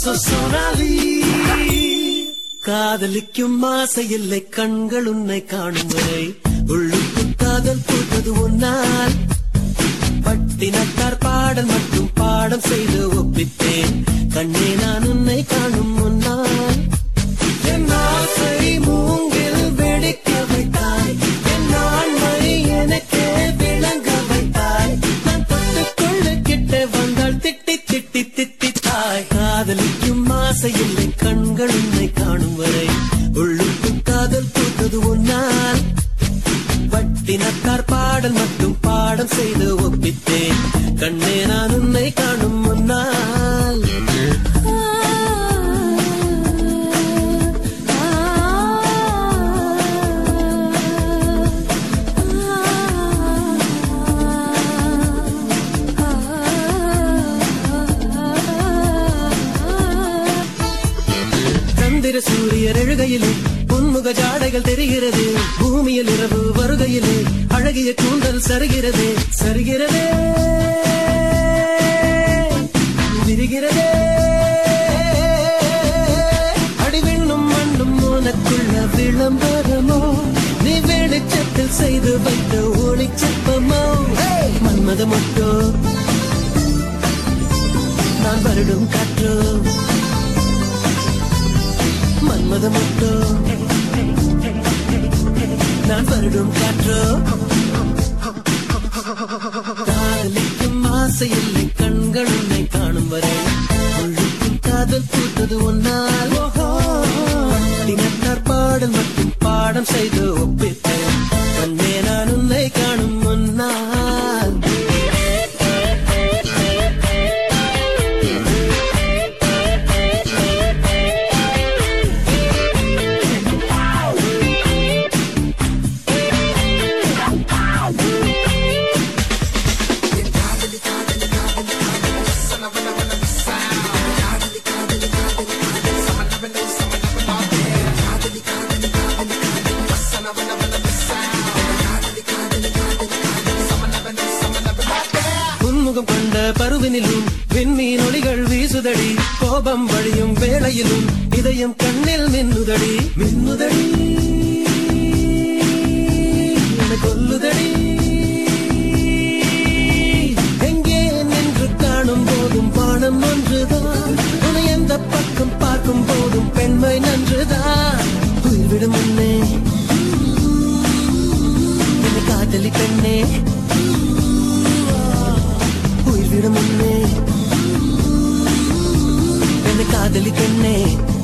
சொன்னாலி காதலிக்கும் ஆசை இல்லை கண்கள் உன்னை காணும் வரை உள்ளுக்கு காதல் பூத்தது உன்னால் பட்டினத்தார் பாடல் மட்டும் பாடம் செய்து ஒப்பித்தேன் கண்ணே நான் உன்னை காணும் முன்னால் என் ஆசை மூங்கில் வெடிக்க வைத்தாய் என் ஆண்மை எனக்கே விளங்க வைத்தாய் நான் தொட்டுக்கொள்ள கிட்ட வந்தால் திட்டி திட்டி திட்டித்தாய் காதலிக்கும் ஆசை இல்லை கண்கள் உன்னை காணும் வரை உள்ளுக்கு காதல் பூத்தது உன்னால் பட்டினத்தார் பாடல் மட்டும் பாடம் செய்து ஒப்பித்தேன் கண்ணே நான் உன்னை காணும் முன்னால் சந்திர சூரியர் எழுகையிலே பொன்முக ஜாடைகள் தெரிகிறது பூமியில் இரவு வருகையிலே அழகிய கூந்தல் சரிகிறதே சரிகிறதே விரிகிறதே அடிவெண்ணும் மண்ணும் உனக்குள்ள விளம்பரமோ நீ வெளிச்சத்தில் செய்து வைத்த ஒளிச்சப்பமோ மன்மத மொட்டோ நான் வருடும் காற்றோ மன்மத மொட்டோ நான் வருடும் காற்றோ காதலிக்கும் ஆசை இல்லை கண்கள் உன்னை காணும் வரை உள்ளுக்கும் காதல் பூத்தது ஒன்னால் தினத்தார் பாடல் மட்டும் பாடம் செய்து ஒப்பித்தேன் கண்ணே நான் உன்னை காணும் முன்னால் உன்முகம் கொண்ட பருவினிலும் விண்மீன் ஒளிகள் வீசுதடி கோபம் வழியும் வேளையிலும் இதயம் கண்ணில் மின்னுதடி மின்னுதடி என்னை கொல்லுதடி எங்கே நின்று காணும் போதும் பானம் ஒன்றுதான் உன்னை எந்த பக்கம் பார்க்கும் போதும் பெண்மை நன்றுதான் உயிர்விடும் முன்னே என்னை காதலி பெண்ணே உயிர்விடும் முன்னே என்னை காதலி பெண்ணே